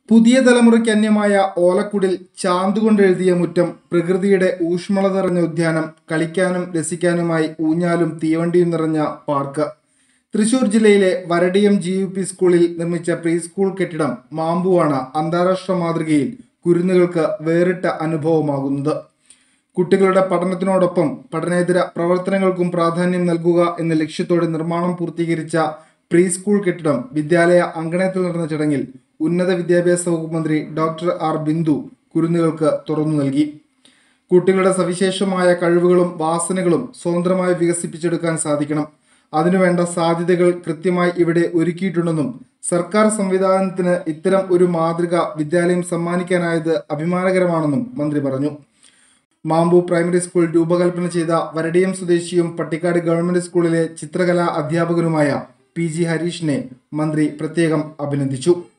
പുതിയ തലമുറയ്ക്ക് അന്യമായ ഓലക്കുടിൽ ചാന്തുകൊണ്ട് എഴുതിയ മുറ്റം പ്രകൃതിയുടെ ഊഷ്മള നിറഞ്ഞ ഉദ്യാനം കളിക്കാനും രസിക്കാനുമായി ഊഞ്ഞാലും തീവണ്ടിയും നിറഞ്ഞ പാർക്ക് തൃശൂർ ജില്ലയിലെ വരടിയം ജി യു പി സ്കൂളിൽ നിർമ്മിച്ച പ്രീ സ്കൂൾ കെട്ടിടം മാമ്പുവാണ് അന്താരാഷ്ട്ര മാതൃകയിൽ കുരുന്നുകൾക്ക് വേറിട്ട അനുഭവമാകുന്നത് കുട്ടികളുടെ പഠനത്തിനോടൊപ്പം പഠനേതര പ്രവർത്തനങ്ങൾക്കും പ്രാധാന്യം നൽകുക എന്ന ലക്ഷ്യത്തോടെ നിർമ്മാണം പൂർത്തീകരിച്ച പ്രീ സ്കൂൾ കെട്ടിടം വിദ്യാലയ അങ്കണത്തിൽ നടന്ന ചടങ്ങിൽ ഉന്നത വിദ്യാഭ്യാസ വകുപ്പ് മന്ത്രി ഡോക്ടർ ആർ ബിന്ദു കുരുന്നുകൾക്ക് തുറന്നു നൽകി കുട്ടികളുടെ സവിശേഷമായ കഴിവുകളും വാസനകളും സ്വതന്ത്രമായി വികസിപ്പിച്ചെടുക്കാൻ സാധിക്കണം അതിനുവേണ്ട സാധ്യതകൾ കൃത്യമായി ഇവിടെ ഒരുക്കിയിട്ടുണ്ടെന്നും സർക്കാർ സംവിധാനത്തിന് ഇത്തരം ഒരു മാതൃക വിദ്യാലയം സമ്മാനിക്കാനായത് അഭിമാനകരമാണെന്നും മന്ത്രി പറഞ്ഞു മാമ്പു പ്രൈമറി സ്കൂൾ രൂപകൽപ്പന ചെയ്ത വരടിയം സ്വദേശിയും പട്ടിക്കാട് ഗവൺമെന്റ് സ്കൂളിലെ ചിത്രകലാ അധ്യാപകനുമായ പി ജി ഹരീഷിനെ മന്ത്രി പ്രത്യേകം അഭിനന്ദിച്ചു